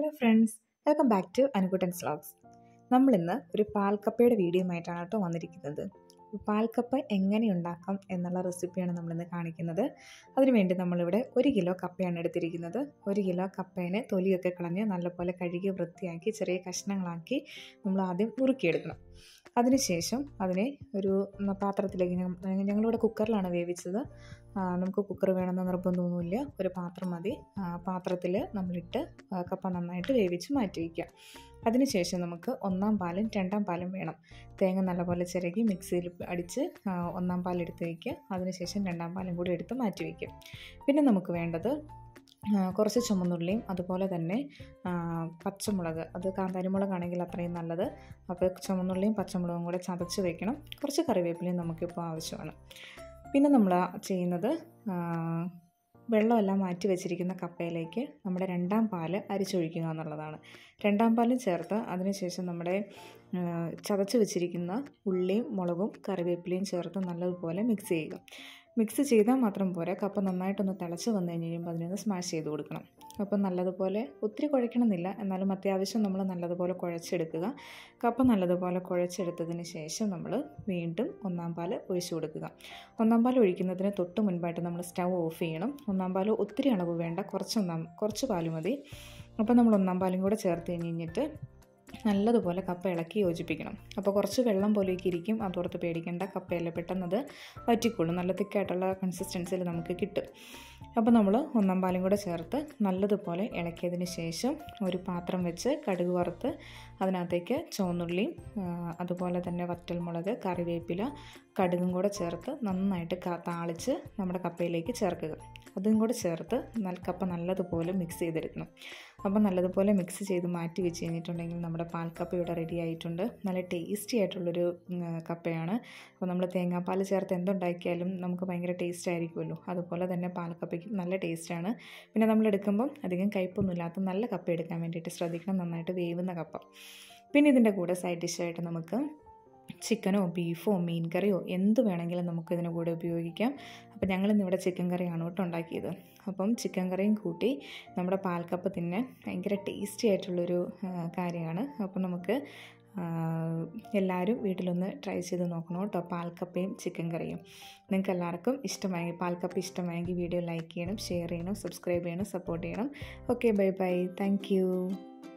friends welcome back to Anukuttans vlogs നമ്മളിന്ന് ഒരു പാൽക്കപ്പയുടെ വീഡിയോയുമായിട്ടാണ് കേട്ടോ വന്നിരിക്കുന്നത് പാൽക്കപ്പ എങ്ങനെ ഉണ്ടാക്കാം എന്നുള്ള റെസിപ്പിയാണ് നമ്മളിന്ന് കാണിക്കുന്നത് അതിനുവേണ്ടി നമ്മളിവിടെ ഒരു കിലോ കപ്പയാണ് എടുത്തിരിക്കുന്നത് ഒരു കിലോ കപ്പേനെ തൊലിയൊക്കെ കളഞ്ഞ് നല്ലപോലെ കഴുകി വൃത്തിയാക്കി ചെറിയ കഷ്ണങ്ങളാക്കി നമ്മൾ ആദ്യം നുറുക്കിയെടുക്കണം അതിനുശേഷം അതിനെ ഒരു പാത്രത്തിലേക്ക് ഞങ്ങൾ- ഞങ്ങളിവിടെ കുക്കറിലാണ് വേവിച്ചത് ആ, നമുക്ക് കുക്കർ വേണമെന്ന് നിർബന്ധമൊന്നുമില്ല ഒരു പാത്രം മതി പാത്രത്തിൽ നമ്മളിട്ട് ആ, കപ്പ നന്നായിട്ട് വേവിച്ച് മാറ്റി വയ്ക്കുക അതിനുശേഷം നമുക്ക് ഒന്നാം പാലും രണ്ടാം പാലും വേണം തേങ്ങ നല്ലപോലെ ചിരകി മിക്സിയിൽ അടിച്ച് ആ, ഒന്നാം പാൽ എടുത്ത് വയ്ക്കുക അതിനുശേഷം രണ്ടാം പാലും കൂടി എടുത്ത് മാറ്റി വയ്ക്കുക പിന്നെ നമുക്ക് വേണ്ടത് ആ, കുറച്ച് ചുമന്നുള്ളിയും അതുപോലെ തന്നെ ആ, പച്ചമുളക് അത് കാന്താരിമുളകാണെങ്കിൽ അത്രയും നല്ലത് അപ്പോൾ ചുമന്നുള്ളിയും പച്ചമുളകും കൂടെ ചതച്ച് വെക്കണം കുറച്ച് കറിവേപ്പിലയും നമുക്കിപ്പോൾ ആവശ്യമാണ് പിന്നെ നമ്മൾ ചെയ്യുന്നത് ആ, വെള്ളമെല്ലാം മാറ്റി വെച്ചിരിക്കുന്ന കപ്പയിലേക്ക് നമ്മുടെ രണ്ടാം പാല് അരിച്ചൊഴിക്കുക എന്നുള്ളതാണ് രണ്ടാം പാലും ചേർത്ത് അതിനുശേഷം നമ്മുടെ ആ, ചതച്ച് വെച്ചിരിക്കുന്ന ഉള്ളിയും മുളകും കറിവേപ്പിലയും ചേർത്ത് നല്ലതുപോലെ മിക്സ് ചെയ്യുക മിക്സ് ചെയ്താൽ മാത്രം പോരാ കപ്പ നന്നായിട്ടൊന്ന് തിളച്ച് വന്നു കഴിഞ്ഞ് കഴിയുമ്പോൾ അതിനൊന്ന് സ്മാഷ് ചെയ്ത് കൊടുക്കണം അപ്പം നല്ലതുപോലെ ഒത്തിരി കുഴയ്ക്കണമെന്നില്ല എന്നാലും അത്യാവശ്യം നമ്മൾ നല്ലതുപോലെ കുഴച്ചെടുക്കുക കപ്പ നല്ലതുപോലെ കുഴച്ചെടുത്തതിന് ശേഷം നമ്മൾ വീണ്ടും ഒന്നാം പാൽ ഒഴിച്ചു കൊടുക്കുക ഒന്നാം പാൽ ഒഴിക്കുന്നതിന് തൊട്ട് മുൻപായിട്ട് നമ്മൾ സ്റ്റൗ ഓഫ് ചെയ്യണം ഒന്നാം പാൽ ഒത്തിരി അളവ് വേണ്ട കുറച്ച് ഒന്നാം കുറച്ച് പാൽ മതി അപ്പോൾ നമ്മൾ ഒന്നാം പാലും കൂടെ ചേർത്ത് കഴിഞ്ഞ് കഴിഞ്ഞിട്ട് നല്ലതുപോലെ കപ്പ ഇളക്കി യോജിപ്പിക്കണം അപ്പോൾ കുറച്ച് വെള്ളം പോലെയൊക്കെ ഇരിക്കും അതോർത്ത് പേടിക്കേണ്ട കപ്പയല്ല പെട്ടെന്നത് വറ്റിക്കൊള്ളും നല്ല തിക്കായിട്ടുള്ള കൺസിസ്റ്റൻസിയിൽ നമുക്ക് കിട്ടും അപ്പോൾ നമ്മൾ ഒന്നാം പാലും കൂടെ ചേർത്ത് നല്ലതുപോലെ ഇളക്കിയതിന് ശേഷം ഒരു പാത്രം വെച്ച് കടുക് വറുത്ത് അതിനകത്തേക്ക് ചുവന്നുള്ളിയും ആ, അതുപോലെ തന്നെ വറ്റൽമുളക് കറിവേപ്പില കടുകും കൂടെ ചേർത്ത് നന്നായിട്ട് ക- താളിച്ച് നമ്മുടെ കപ്പയിലേക്ക് ചേർക്കുക അതും കൂടെ ചേർത്ത് നല്ല കപ്പ നല്ലതുപോലെ മിക്സ് ചെയ്തെടുക്കണം അപ്പോൾ നല്ലതുപോലെ മിക്സ് ചെയ്ത് മാറ്റി വെച്ച് കഴിഞ്ഞിട്ടുണ്ടെങ്കിൽ നമ്മുടെ പാൽക്കപ്പ ഇവിടെ റെഡി ആയിട്ടുണ്ട് നല്ല ടേസ്റ്റി ആയിട്ടുള്ളൊരു ഉം, കപ്പയാണ് അപ്പോൾ നമ്മൾ തേങ്ങാപ്പാൽ ചേർത്ത് എന്തുണ്ടാക്കിയാലും നമുക്ക് ഭയങ്കര ടേസ്റ്റ് ആയിരിക്കുമല്ലോ അതുപോലെ തന്നെ പാൽക്കപ്പയ്ക്കും നല്ല ടേസ്റ്റാണ് പിന്നെ നമ്മൾ എടുക്കുമ്പം അധികം കയ്പൊന്നുമില്ലാത്ത നല്ല കപ്പ എടുക്കാൻ വേണ്ടിയിട്ട് ശ്രദ്ധിക്കണം നന്നായിട്ട് വേവുന്ന കപ്പ പിന്നെ ഇതിൻ്റെ കൂടെ സൈഡ് ഡിഷായിട്ട് നമുക്ക് ചിക്കനോ ബീഫോ മീൻ കറിയോ എന്ത് വേണമെങ്കിലും നമുക്ക് ഇതിന് കൂടെ ഉപയോഗിക്കാം അപ്പോൾ ഞങ്ങളിന്നിവിടെ ചിക്കൻ കറിയാണ് കേട്ടോ ഉണ്ടാക്കിയത് അപ്പം ചിക്കൻ കറിയും കൂട്ടി നമ്മുടെ പാൽക്കപ്പ തിന്നാൻ ഭയങ്കര ടേസ്റ്റി ആയിട്ടുള്ളൊരു ആ, കാര്യമാണ് അപ്പം നമുക്ക് ആ, എല്ലാവരും വീട്ടിലൊന്ന് ട്രൈ ചെയ്ത് നോക്കണം കേട്ടോ പാൽക്കപ്പയും ചിക്കൻ കറിയും നിങ്ങൾക്ക് എല്ലാവർക്കും ഇഷ്ടമായെങ്കിൽ പാൽക്കപ്പ ഇഷ്ടമായെങ്കിൽ വീഡിയോ ലൈക്ക് ചെയ്യണം ഷെയർ ചെയ്യണം സബ്സ്ക്രൈബ് ചെയ്യണം സപ്പോർട്ട് ചെയ്യണം ഓക്കെ ബൈ ബൈ താങ്ക്